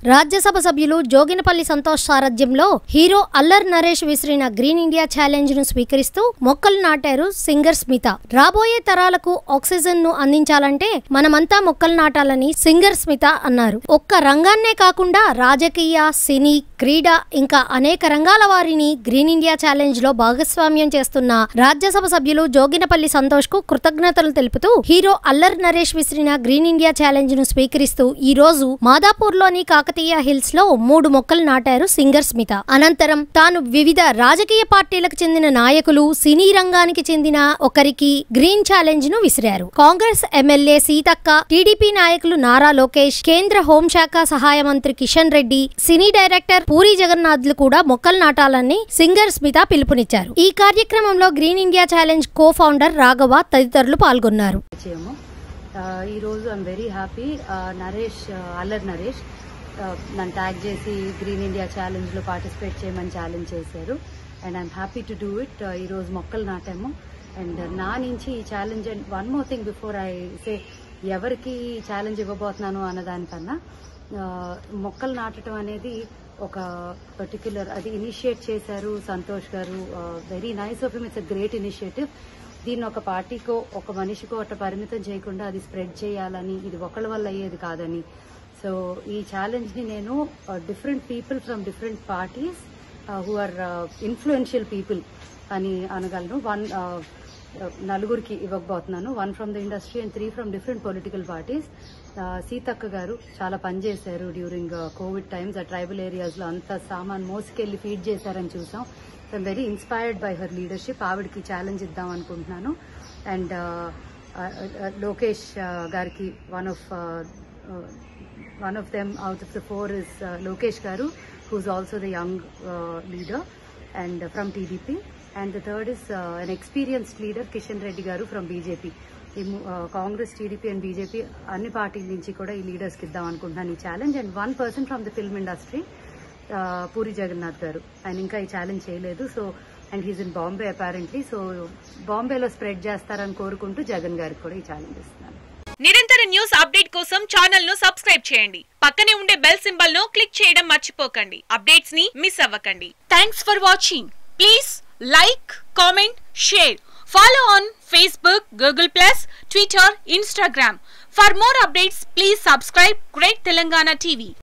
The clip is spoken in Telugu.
రాజ్యసభ సభ్యులు జోగినపల్లి సంతోష్ సారథ్యంలో హీరో అల్లర్ నరేష్ విసిరిన గ్రీన్ ఇండియా ఛాలెంజ్ ను స్వీకరిస్తూ మొక్కలు నాటారు సింగర్ స్మిత రాబోయే తరాలకు ఆక్సిజన్ ను అందించాలంటే మనమంతా మొక్కలు నాటాలని సింగర్ స్మిత అన్నారు ఒక్క రంగాన్నే కాకుండా రాజకీయ సినీ క్రీడ ఇంకా అనేక రంగాల వారిని గ్రీన్ ఇండియా ఛాలెంజ్ లో భాగస్వామ్యం చేస్తున్న రాజ్యసభ సభ్యులు జోగినపల్లి సంతోష్ కు కృతజ్ఞతలు తెలుపుతూ హీరో అల్లర్ నరేష్ విసిరిన గ్రీన్ ఇండియా ఛాలెంజ్ ను స్వీకరిస్తూ ఈ రోజు మాదాపూర్ లోని కాకతీయ హిల్స్ లో మూడు మొక్కలు నాటారు సింగర్ స్మిత అనంతరం తాను వివిధ రాజకీయ పార్టీలకు చెందిన నాయకులు సినీ రంగానికి చెందిన ఒకరికి గ్రీన్ ఛాలెంజ్ ను విసిరారు కాంగ్రెస్ ఎమ్మెల్యే సీతక్క టీడీపీ నాయకులు నారా లోకేష్ కేంద్ర హోంశాఖ సహాయ మంత్రి కిషన్ రెడ్డి సినీ డైరెక్టర్ పూరి జగన్నాథ్లు కూడా మొక్కలు నాటాలని సింగర్ స్మిత పిలుపునిచ్చారు ఈ కార్యక్రమంలో green India challenge co founder Raghava తదితరులు పాల్గొన్నారు చేయము ఆ, ఈరోజు ఐమ్ వెరీ హ్యాపీ నరేష్ ఆ, అల్లర్ నరేష్ ఆ, నన్ను ట్యాగ్ చేసి గ్రీన్ ఇండియా ఛాలెంజ్లో పార్టిసిపేట్ చేయమని ఛాలెంజ్ చేశారు and I'm happy to do it ఈరోజు మొక్కలు నాటాము అండ్ నా నుంచి ఈ challenge and one more thing before I say ఎవరికి ఛాలెంజ్ ఇవ్వబోతున్నాను అన్నదానికన్నా ఆ, మొక్కలు నాటడం అనేది ఒక పర్టిక్యులర్ అది ఇనిషియేట్ చేశారు Santosh garu very nice of him it's a great initiative దీన్ని ఒక పార్టీకో ఒక మనిషికో అట్లా పరిమితం చేయకుండా అది స్ప్రెడ్ చేయాలని ఇది ఒకళ్ళ వల్ల అయ్యేది కాదని సో ఈ ఛాలెంజ్ ని నేను different people from different parties who are influential people అని అనగలను వన్ నలుగురికి ఇవ్వకపోతున్నాను one from the industry and three from different political parties Seethakka garu చాలా పనిచేశారు డ్యూరింగ్ కోవిడ్ టైమ్స్ ఆ ట్రైబల్ ఏరియాస్ లో అంత సామాన్ మోసుకెళ్లి ఫీడ్ చేశారని చూసాం I'm very inspired by her leadership ఆవిడకి ఛాలెంజ్ ఇద్దాం అనుకుంటున్నాను అండ్ లోకేష్ గారికి one of one of them out of the four is Lokesh గారు who's also the young leader and from TDP and the third is an experienced leader Kishan Reddy garu from BJP ఈ ము- uh, Congress TDP and BJP అన్ని పార్టీల నుంచి కూడా ఈ లీడర్స్కి ఇద్దాం అనుకుంటున్నాను ఈ challenge and one person from the film industry Puri Jagannath garu ఆయన ఇంకా ఈ ఛాలెంజ్ చేయలేదు so and he's in Bombay apparently so బాంబేలో స్ప్రెడ్ చేస్తారని కోరుకుంటూ జగన్ గారికి కూడా ఈ ఛాలెంజ్ ఇస్తున్నాను నిరంతర న్యూస్ అప్డేట్ కోసం ఛానల్ ను సబ్స్క్రైబ్ చేయండి పక్కనే ఉండే బెల్ సింబల్ ను క్లిక్ చేయడం మర్చిపోకండి అప్డేట్స్ ని మిస్ అవ్వకండి thanks for watching please like comment share follow on Facebook Google plus Twitter Instagram for more updates please subscribe great Telangana TV